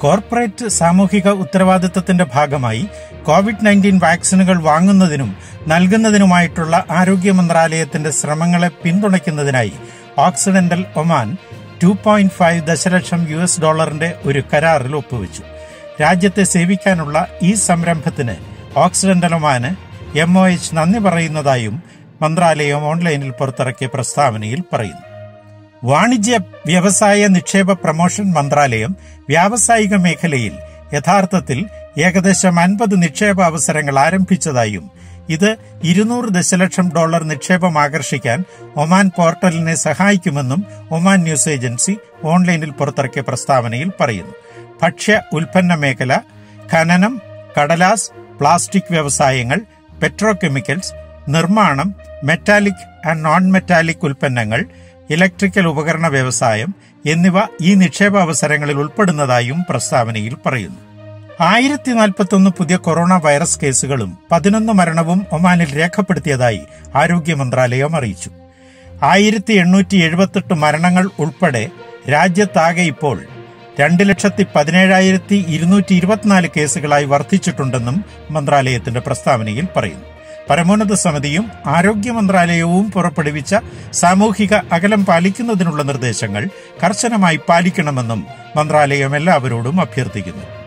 corporate സാമൂഹിക ഉത്തരവാദിത്തത്തിന്റെ ഭാഗമായി Covid nineteen വാക്സിനുകൾ വാങ്ങുന്നതിനും നൽകുന്നതിനുമായിട്ടുള്ള ആരോഗ്യ മന്ത്രാലയത്തിന്റെ ശ്രമങ്ങളെ പിന്തുണയ്ക്കുന്നതിനായി Occidental Oman two point five ദശലക്ഷം യു എസ് ഡോളറിന്റെ ഒരു കരാറിൽ ഒപ്പുവെച്ചു രാജ്യത്തെ സേവിക്കാനുള്ള ഈ സംരംഭത്തിന് ഓക്സിഡന്റൽ ഒമാന് എം ഒ എച്ച് നന്ദി പറയുന്നതായും മന്ത്രാലയം ഓൺലൈനിൽ പുറത്തിറക്കിയ പ്രസ്താവനയിൽ പറയുന്നു വാണിജ്യ വ്യവസായ നിക്ഷേപ പ്രമോഷൻ മന്ത്രാലയം വ്യാവസായിക മേഖലയിൽ യഥാർത്ഥത്തിൽ ഏകദേശം അൻപത് നിക്ഷേപ അവസരങ്ങൾ ആരംഭിച്ചതായും ഇത് ഇരുന്നൂറ് ദശലക്ഷം ഡോളർ നിക്ഷേപം ആകർഷിക്കാൻ ഒമാൻ പോർട്ടലിനെ സഹായിക്കുമെന്നും ഒമാൻ ന്യൂസ് ഏജൻസി ഓൺലൈനിൽ പുറത്തിറക്കിയ പ്രസ്താവനയിൽ പറയുന്നു ഭക്ഷ്യ ഉൽപ്പന്ന മേഖല ഖനനം കടലാസ് പ്ലാസ്റ്റിക് വ്യവസായങ്ങൾ പെട്രോകെമിക്കൽസ് നിർമ്മാണം മെറ്റാലിക് ആൻഡ് നോൺ മെറ്റാലിക് ഉൽപ്പന്നങ്ങൾ ഇലക്ട്രിക്കൽ ഉപകരണ വ്യവസായം എന്നിവ ഈ നിക്ഷേപ അവസരങ്ങളിൽ ഉൾപ്പെടുന്നതായും പ്രസ്താവനയിൽ പറയുന്നു ആയിരത്തി നാൽപ്പത്തൊന്ന് പുതിയ കൊറോണ വൈറസ് കേസുകളും പതിനൊന്ന് മരണവും ഒമാനിൽ രേഖപ്പെടുത്തിയതായി ആരോഗ്യ മന്ത്രാലയം അറിയിച്ചു ആയിരത്തി എണ്ണൂറ്റി എഴുപത്തെട്ട് മരണങ്ങൾ ഉൾപ്പെടെ രാജ്യത്താകെ ഇപ്പോൾ രണ്ട് ലക്ഷത്തി പതിനേഴായിരത്തി ഇരുന്നൂറ്റി ഇരുപത്തിനാല് കേസുകളായി വർദ്ധിച്ചിട്ടുണ്ടെന്നും മന്ത്രാലയത്തിന്റെ പ്രസ്താവനയിൽ പറയുന്നു പരമോന്നത സമിതിയും ആരോഗ്യ മന്ത്രാലയവും പുറപ്പെടുവിച്ച സാമൂഹിക അകലം പാലിക്കുന്നതിനുള്ള നിർദ്ദേശങ്ങൾ കർശനമായി പാലിക്കണമെന്നും മന്ത്രാലയം എല്ലാവരോടും അഭ്യർത്ഥിക്കുന്നു